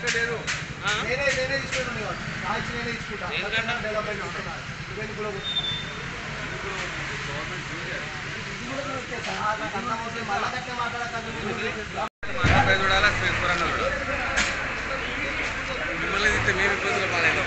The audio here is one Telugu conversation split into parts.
లేదు ఆ? నేనే నేనే తీసుకుంటాను ఇవాళ. రాయిచ్చి నేనే తీసుకుంటా ఎందుకంటే? డెవలప్మెంట్ చేస్తున్నాను ఇవన్నీ కూడా కొట్టుకున్నాను. ఇది కూడా నేను వచ్చేసా. నాకు అర్థం అవుతుంది. మళ్ళా కట్టే మాట్లాడకండి మీరు. మాట్లాడే చూడాలా స్పేస్పరంగా చూడాలి మిమ్మల్ని తింటే మేము ఇబ్బందులు పాలైనా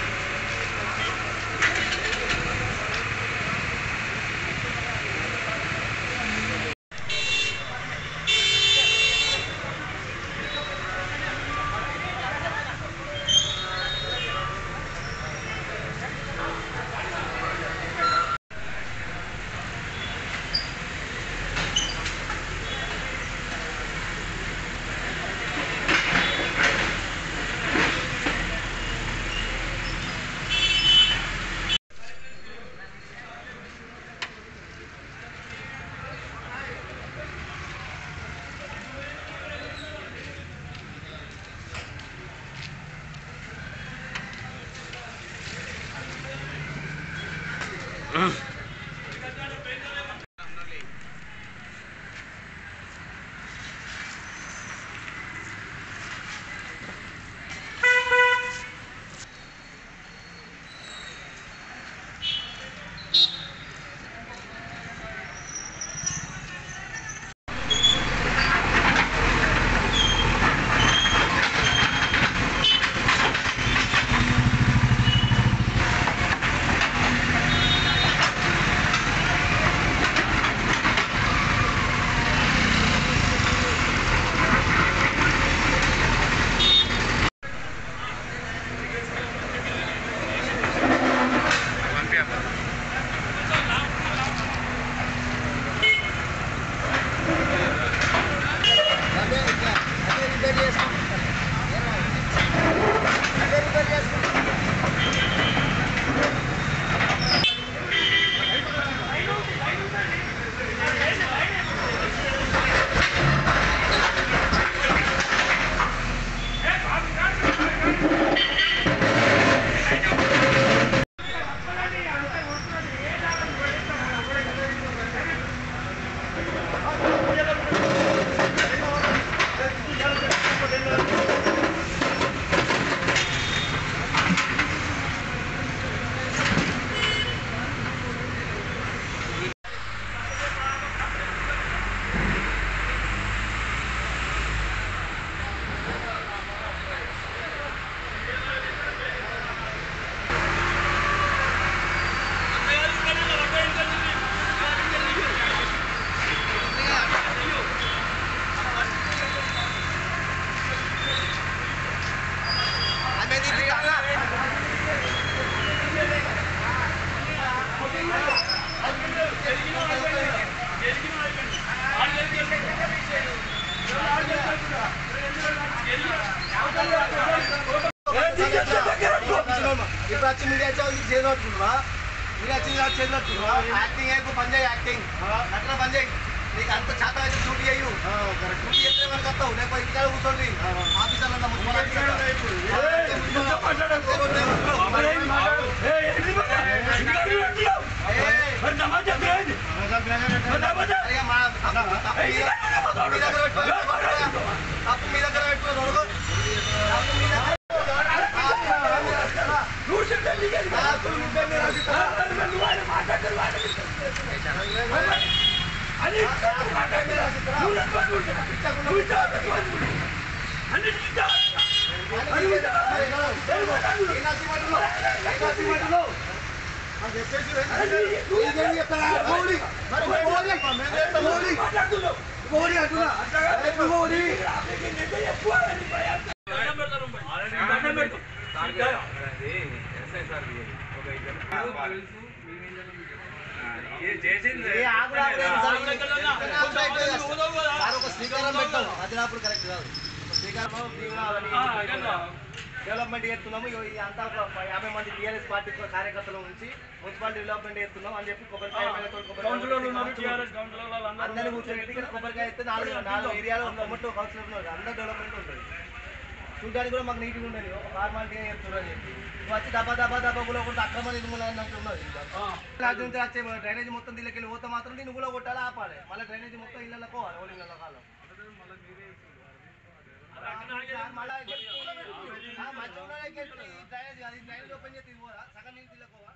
పంపించాలి అదే ఇట్లా. అదే రిపేర్ చేసుకుంటా. అదే రిపేర్ చేసుకుంటా. అదే తీపిస్తా. ఇప్పుడు వచ్చి మీడియా వచ్చి చేయనట్టున్నావా మీరు వచ్చి ఇలా చేయనట్టున్నావా యాక్టింగ్ అయిపో పని చేయి యాక్టింగ్ అట్లా పని చేయి నీకు అంత చేత అయితే డ్యూటీ అయ్యు డ్యూటీ చేస్తే మనకు వస్తావు లేకపోతే ఇంటికాడ కూర్చోండి ఆఫీసర్లు అంతా తప్పు మీ దగ్గర పెట్టుకోరు తప్పు మీ దగ్గర డెవలప్మెంట్ చేస్తున్నాము ఇగో ఈ అంతా ఒక యాభై మంది టీఆర్ఎస్ పార్టీ కార్యకర్తల నుంచి మున్సిపాలిటీ డెవలప్మెంట్ చేస్తున్నాం అని చెప్పి కొబ్బరికాయ ఎమ్మెల్యేతో కొబ్బరికాయ అందరిని కూర్చోబెట్టి ఇక్కడ కొబ్బరికాయ అయితే నాలుగు నాలుగు ఏరియాలో మొత్తం కౌన్సిలర్ ఉన్నారు అందరు డెవలప్మెంట్ ఉంటుంది చూడడానికి కూడా మాకు నీట్గా ఉండదు ఒక ఫార్మాలిటీగా చెప్తున్నారు అని చెప్పి నువ్వు వచ్చి దబా దబా దబా కూడా ఒకటి అక్రమ నిర్మూలన అన్నట్టు ఉన్నది రాజ్యం నుంచి వచ్చే డ్రైనేజ్ మొత్తం దీనికి వెళ్ళి పోతే మాత్రం దీన్ని కూడా కొట్టాలి ఆపాలి మళ్ళీ డ్రైనేజ్ మొత్తం ఇళ్ళలో పోవాలి ఓడి ఇళ్ళలో కాలం మళ్ళీ ఆ, మంచిగా ఉన్నోళ్ళకి ఎత్తి, ఈ డ్రైనేజ్ కాదు, ఈ డ్రైనేజ్ ఓపెన్ చేసి ఇది పోరా సగం నీళ్ళు తీసుకో